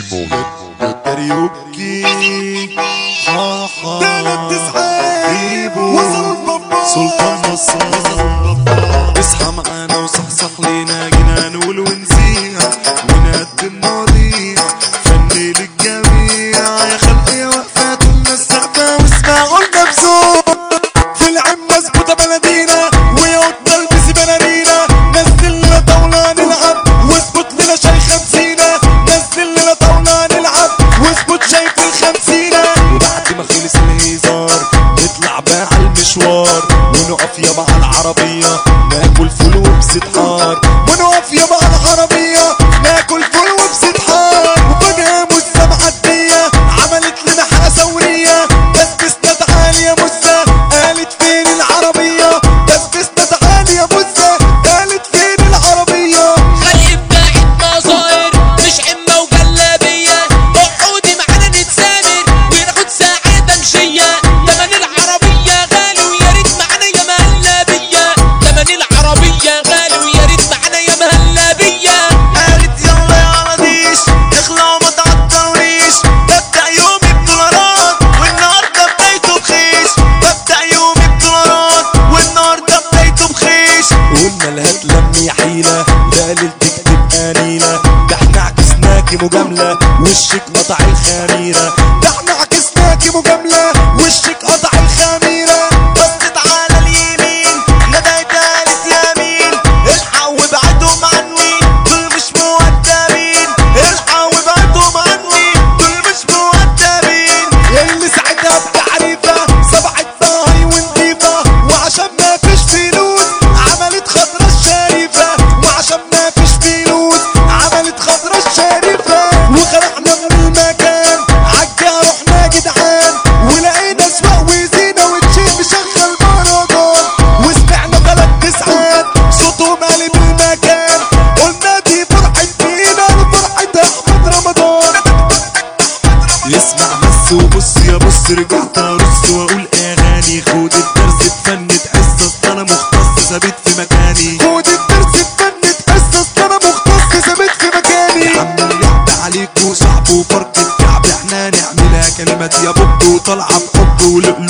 الموهب كاريوكي ها ها تلات تسعات بيبو وصلوا البابا سلطان نصار اصحى معانا وصحصح لينا جينا نقول ونزيع ونقدم مواضيع فن للجميع يا خلقي وقفات الناس تعبى واسمعوا المبسوط في العم مظبوطة بلدينا ويقعد نلبس بلالينا نزل لنا طاولة نلعب واظبط لنا شاي خمسينة نزل لنا طاولة نلعب واظبط شاي في الخمسينة وبعد ما خلص الهزار نطلع بقى على المشوار ونقف يابا على العربية ناكل فول وبزيت حار ونقف يابا على العربية ناكل فول وبزيت حار وفجأة مسة معدية عملت لنا حالة ثورية دسبسنا تعالي يا مسة قالت فين العربية دسبسنا تعالي يا مسة قالت فين العربية خلي بتاعت مظاهر مش عمة وجلابية اقعدي معانا نتسامر وناخد ساعة تمشية تمن العربية غالي ويا ريت معانا يا مهلبية تمن العربية غالي ويا ريت معانا يا مهلبية قالت يلا يا عرضيش اخلعوا ما تعطلونيش ببدأ يومي بدولارات والنهارده بدايته بخيش ببدأ يومي بدولارات والنهارده بدايته بخيش قلنا لها تلمي حيلة لا ليلتك تبقى نيلة ده احنا عكسناكي مجاملة وشك قطع الخميرة ده احنا عكسناكي مجاملة وشك قطع الخميرة بصت على اليمين ندهت قالت يمين الحق وابعدهم عني دول مش مؤدبين الحق وابعدهم عني دول مش مؤدبين اللي ساعتها بتعريفة صبحت طاهي ونضيفة وعشان ما فيش فلوس عملت خضرة الشريفة وعشان ما فيش فلوس عملت خضرة الشريفة وخلعنا من المكان عجا رحنا جدعان ولقينا سواق وزينة وتشيل مشغل مهرجان وسمعنا ثلاث تسعات صوتهم قلب المكان قلنا دي فرحة فينا وفرحة أحمد رمضان اسمع بس وبص يا بص رجعت ارص واقول اغاني خد الدرس بفن تحس اصل انا مختص ثابت في مكاني خد الدرس بفن تحس أصل أنا مختص ثابت في مكاني عم اللعب عليك وصعب وفرق الكعب احنا نعملها كلمات يا بوب وطالعه بحب ولقلق